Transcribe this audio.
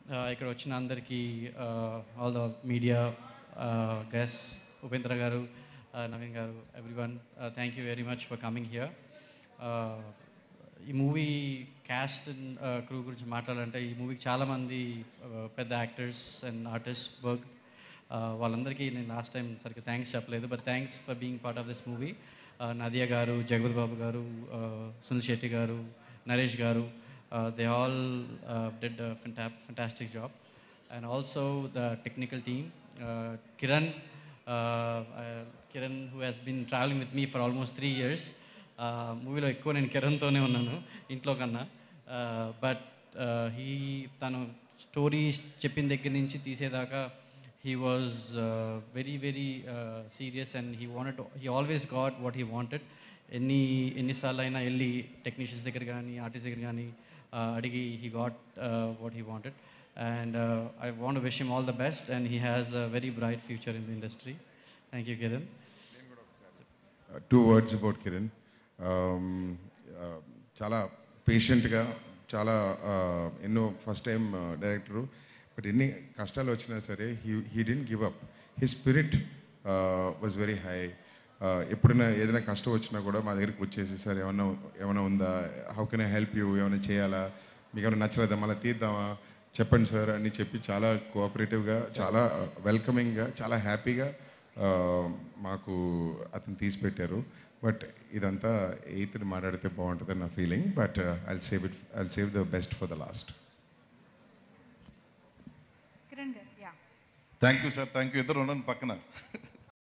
ఇక్కడ వచ్చిన అందరికీ all the media guests Upendra గారు uh, నవీన్ గారు everyone thank you very much for coming here ఈ మూవీ క్యాస్ట్ క్రూ గురించి మాట్లాడాలంటే ఈ మూవీకి చాలామంది uh, పెద్ద యాక్టర్స్ అండ్ ఆర్టిస్ట్ వర్క్ వాళ్ళందరికీ నేను లాస్ట్ టైం సరిగ్గా థ్యాంక్స్ చెప్పలేదు but thanks for being part of this movie Nadiya garu Jagapathi Babu garu Suniel Shetty garu Naresh garu they all did fantastic job and also the technical team Kiran Kiran who has been travelling with me for almost three years మూవీలో ఎక్కువ నేను కిరణ్తోనే ఉన్నాను ఇంట్లో కన్నా but he తను story చెప్పిన దగ్గర నుంచి తీసేదాకా he was uh, very very uh, serious and he wanted to, he always got what he wanted ఎన్ని ఎన్నిసార్లు అయినా వెళ్ళి టెక్నీషియన్స్ దగ్గర కానీ ఆర్టిస్ట్ దగ్గర కానీ అడిగి he got what he wanted and I want wish him all the best and he has a very bright future in the industry thank you Kiran two words about Kiran చాలా పేషెంట్గా చాలా uh, ఎన్నో first time director but ఎన్ని కష్టాలు వచ్చినా సరే he he didn't give up he spirit was very high ఎప్పుడైనా ఏదైనా కష్టం వచ్చినా కూడా మా దగ్గరికి వచ్చేసి సార్ ఏమన్నా ఏమైనా ఉందా how can I help you ఏమైనా చేయాలా మీకు ఏమైనా నచ్చలేదా మళ్ళీ తీద్దామా చెప్పండి సార్ అని చెప్పి చాలా కోఆపరేటివ్గా చాలా వెల్కమింగ్గా చాలా హ్యాపీగా మాకు అతను తీసి పెట్టారు బట్ ఇదంతా ఎయిత్ని మాట్లాడితే బాగుంటుందని నా feeling but I'll save it I'll save the best for the last Kiran garu yeah thank you sir thank you ఇద్దరు ఉండండి పక్కన